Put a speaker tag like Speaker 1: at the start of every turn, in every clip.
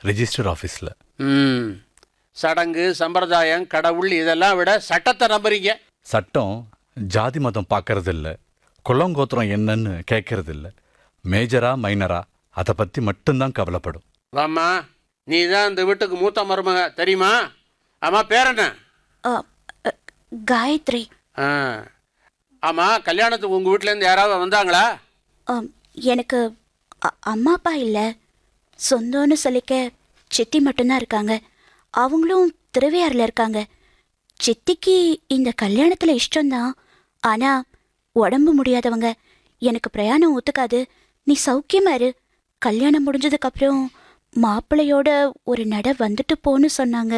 Speaker 1: register ஆஃபீஸில்
Speaker 2: ம் சடங்கு சம்பிரதாயம் கடவுள் இதெல்லாம் விட சட்டத்தை நம்புறீங்க
Speaker 1: சட்டம் ஜாதி மதம் பார்க்கறது இல்ல குளங்கோத்திரம் என்னன்னு கேட்கறது இல்ல மேஜரா மைனரா அதை பற்றி மட்டும்தான் கவலைப்படும்
Speaker 2: வாம்மா நீ தான் இந்த வீட்டுக்கு மூத்த மருமக தெரியுமா ஆமாம் பேர் என்ன
Speaker 3: அ, அ, காயத்ரி
Speaker 2: ஆ ஆமாம் கல்யாணத்துக்கு உங்கள் வீட்டிலேருந்து யாராவது வந்தாங்களா
Speaker 3: அம், எனக்கு அ- அம்மா அப்பா இல்லை சொந்தம்னு சொல்லிக்க சித்தி மட்டும்தான் இருக்காங்க அவங்களும் திருவையாறில் இருக்காங்க சித்திக்கு இந்த கல்யாணத்தில் இஷ்டம்தான் ஆனால் உடம்பு முடியாதவங்க எனக்கு பிரயாணம் ஒத்துக்காது நீ சௌக்கியமா இரு கல்யாணம் முடிஞ்சதுக்கப்புறம் மாப்பிள்ளையோட ஒரு நட வந்துட்டு போன்னு சொன்னாங்க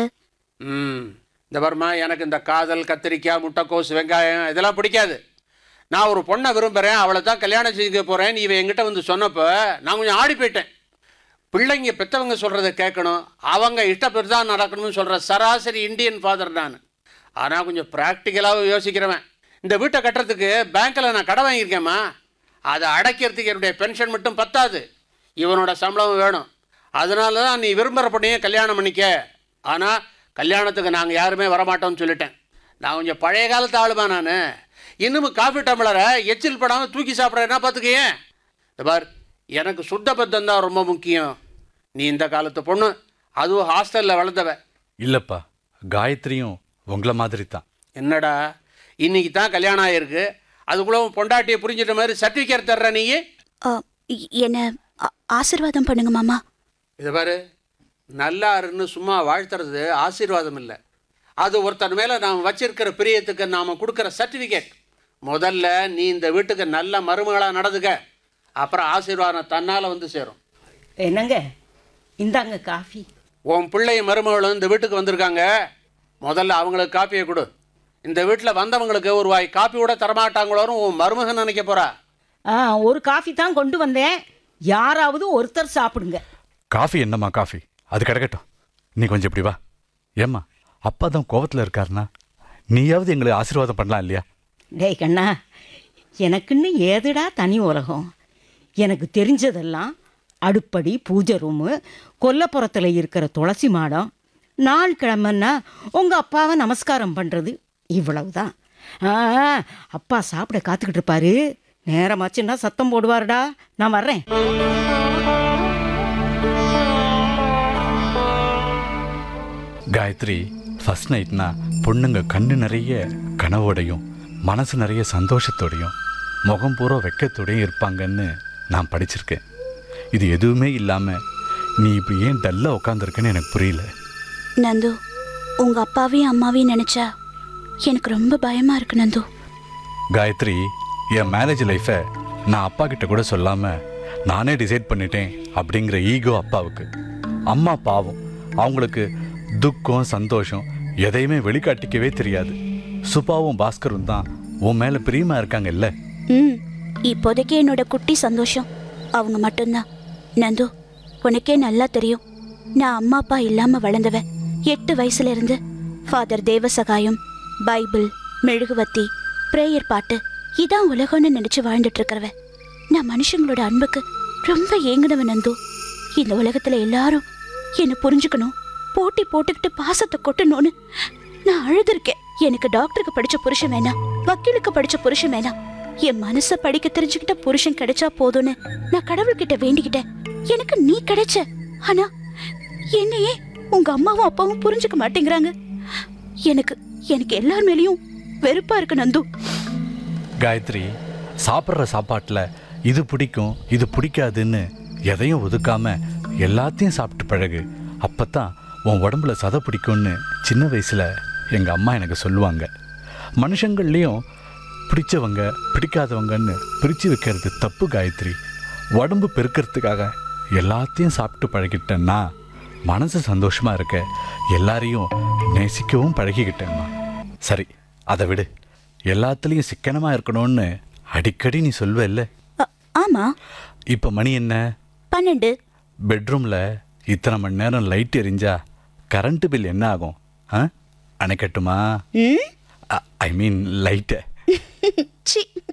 Speaker 2: ம் இந்த வருமா எனக்கு இந்த காதல் கத்திரிக்காய் முட்டைக்கோஸ் வெங்காயம் இதெல்லாம் பிடிக்காது நான் ஒரு பொண்ணை விரும்புகிறேன் அவளை தான் கல்யாணம் செய்துக்க போகிறேன் நீ இவன் என்கிட்ட வந்து சொன்னப்போ நான் கொஞ்சம் ஆடி போயிட்டேன் பிள்ளைங்க பெற்றவங்க சொல்கிறத கேட்கணும் அவங்க இஷ்டப்பட்டு தான் நடக்கணும்னு சொல்கிற சராசரி இந்தியன் ஃபாதர் நான் ஆனால் கொஞ்சம் ப்ராக்டிக்கலாகவும் யோசிக்கிறவன் இந்த வீட்டை கட்டுறதுக்கு பேங்க்கில் நான் கடை வாங்கியிருக்கேம்மா அதை அடைக்கிறதுக்கு என்னுடைய பென்ஷன் மட்டும் பத்தாது இவனோட சம்பளம் வேணும் அதனால தான் நீ விரும்புகிற பொண்ணையே கல்யாணம் பண்ணிக்க ஆனால் கல்யாணத்துக்கு நாங்கள் யாருமே வரமாட்டோம்னு சொல்லிட்டேன் நான் கொஞ்சம் பழைய காலத்து ஆளுமா நான் இன்னும் காஃபி டம்ளரை எச்சில் படாமல் தூக்கி சாப்பிட்றேன்னா பார்த்துக்கேன் இந்த பார் எனக்கு சுத்த பத்தம் தான் ரொம்ப முக்கியம் நீ இந்த காலத்து பொண்ணு அதுவும் ஹாஸ்டலில் வளர்ந்தவ
Speaker 1: இல்லப்பா காயத்ரியும் உங்களை மாதிரி தான்
Speaker 2: என்னடா இன்னைக்கு தான் கல்யாணம் ஆகிருக்கு அதுக்குள்ள உன் பொண்டாட்டியை புரிஞ்சிட்ட மாதிரி சர்டிஃபிகேட் தர்ற நீ
Speaker 3: அ, இ- என்ன ஆ- ஆசீர்வாதம் பண்ணுங்க மாமா
Speaker 2: இதை பாரு நல்லா இருன்னு சும்மா வாழ்த்துறது ஆசீர்வாதம் இல்லை அது ஒருத்தன் மேலே நாம் வச்சிருக்கிற பிரியத்துக்கு நாம் கொடுக்குற சர்டிஃபிகேட் முதல்ல நீ இந்த வீட்டுக்கு நல்ல மருமகளாக நடந்துக்க அப்புறம் ஆசீர்வாதம் தன்னால் வந்து சேரும்
Speaker 4: என்னங்க இந்தாங்க காஃபி
Speaker 2: உன் பிள்ளை மருமகளும் இந்த வீட்டுக்கு வந்திருக்காங்க முதல்ல அவங்களுக்கு காப்பியை கொடு இந்த வீட்டில் வந்தவங்களுக்கு ஒரு வாய் காப்பி கூட தரமாட்டாங்களோன்னு உன் மருமகன் நினைக்க போறா
Speaker 4: ஆ ஒரு காஃபி தான் கொண்டு வந்தேன் யாராவது ஒருத்தர் சாப்பிடுங்க
Speaker 1: காஃபி என்னம்மா காஃபி அது கிடக்கட்டும் நீ கொஞ்சம் இப்படி வா ஏம்மா அப்பா தான் கோவத்தில் இருக்காருனா நீயாவது எங்களுக்கு ஆசீர்வாதம் பண்ணலாம் இல்லையா
Speaker 4: டேய் கண்ணா எனக்குன்னு ஏதுடா தனி உலகம் எனக்கு தெரிஞ்சதெல்லாம் அடுப்படி பூஜை ரூமு கொல்லப்புறத்தில் இருக்கிற துளசி மாடம் நாள் கிழமைன்னா உங்கள் அப்பாவை நமஸ்காரம் பண்ணுறது இவ்வளவுதான் ஆ அப்பா சாப்பிட காத்துக்கிட்டு இருப்பாரு நேரமாச்சுன்னா சத்தம் போடுவாருடா நான் வர்றேன்
Speaker 1: காயத்ரி ஃபர்ஸ்ட் நைட்னா பொண்ணுங்க கண்ணு நிறைய கனவோடையும் மனசு நிறைய சந்தோஷத்தோடையும் முகம் பூரா வெக்கத்தோடையும் இருப்பாங்கன்னு நான் படிச்சிருக்கேன் இது எதுவுமே இல்லாமல் நீ இப்போ ஏன் டல்லாக உட்காந்துருக்கன்னு எனக்கு புரியல
Speaker 3: நந்து உங்க அப்பாவையும் அம்மாவையும் நினைச்சா எனக்கு ரொம்ப பயமா இருக்கு நந்து
Speaker 1: காயத்ரி என் மேரேஜ் லைஃப்பை நான் அப்பா கிட்ட கூட சொல்லாமல் நானே டிசைட் பண்ணிட்டேன் அப்படிங்கிற ஈகோ அப்பாவுக்கு அம்மா பாவம் அவங்களுக்கு துக்கம் சந்தோஷம் எதையுமே வெளிக்காட்டிக்கவே தெரியாது சுபாவும் பாஸ்கரும் தான் உன் மேலே பிரியமாக இருக்காங்கல்ல
Speaker 3: ம் இப்போதைக்கு என்னோட குட்டி சந்தோஷம் அவங்க மட்டும்தான் நந்து உனக்கே நல்லா தெரியும் நான் அம்மா அப்பா இல்லாம வளர்ந்தவ எட்டு வயசுல இருந்து ஃபாதர் தேவசகாயம் பைபிள் மெழுகுவத்தி பிரேயர் பாட்டு இதான் உலகம்னு நினைச்சு வாழ்ந்துட்டு இருக்கிறவ நான் மனுஷங்களோட அன்புக்கு ரொம்ப ஏங்குனவன் நந்து இந்த உலகத்துல எல்லாரும் என்ன புரிஞ்சுக்கணும் போட்டி போட்டுக்கிட்டு பாசத்தை கொட்டணும்னு நான் அழுதுருக்கேன் எனக்கு டாக்டருக்கு படிச்ச புருஷன் வேணாம் வக்கீலுக்கு படிச்ச புருஷன் வேணாம் என் மனச படிக்க தெரிஞ்சுக்கிட்ட புருஷன் கிடைச்சா போதும்னு நான் கடவுள்கிட்ட வேண்டிக்கிட்டேன் எனக்கு நீ கிடைச்ச ஆனா என்னையே உங்க அம்மாவும் அப்பாவும் புரிஞ்சுக்க மாட்டேங்கிறாங்க எனக்கு எனக்கு எல்லார் மேலயும் வெறுப்பா இருக்கு நந்து
Speaker 1: காயத்ரி சாப்பிட்ற சாப்பாட்டில் இது பிடிக்கும் இது பிடிக்காதுன்னு எதையும் ஒதுக்காம எல்லாத்தையும் சாப்பிட்டு பழகு அப்பதான் உன் உடம்புல சதை பிடிக்கும்னு சின்ன வயசில் எங்கள் அம்மா எனக்கு சொல்லுவாங்க மனுஷங்கள்லேயும் பிடிச்சவங்க பிடிக்காதவங்கன்னு பிரித்து வைக்கிறது தப்பு காயத்ரி உடம்பு பெருக்கிறதுக்காக எல்லாத்தையும் சாப்பிட்டு பழகிட்டேன்னா மனசு சந்தோஷமாக இருக்க எல்லாரையும் நேசிக்கவும் பழகிக்கிட்டேம்மா சரி அதை விடு எல்லாத்துலேயும் சிக்கனமாக இருக்கணும்னு அடிக்கடி நீ சொல்வல்ல
Speaker 3: அ- ஆமா
Speaker 1: இப்போ மணி என்ன
Speaker 3: பன்னெண்டு
Speaker 1: பெட்ரூமில் இத்தனை மணி நேரம் லைட் எரிஞ்சா கரண்ட் பில் என்ன ஆகும் ஆ அணைக்கட்டுமா
Speaker 3: ம்
Speaker 1: ஐ மீன் லைட்டை
Speaker 3: சி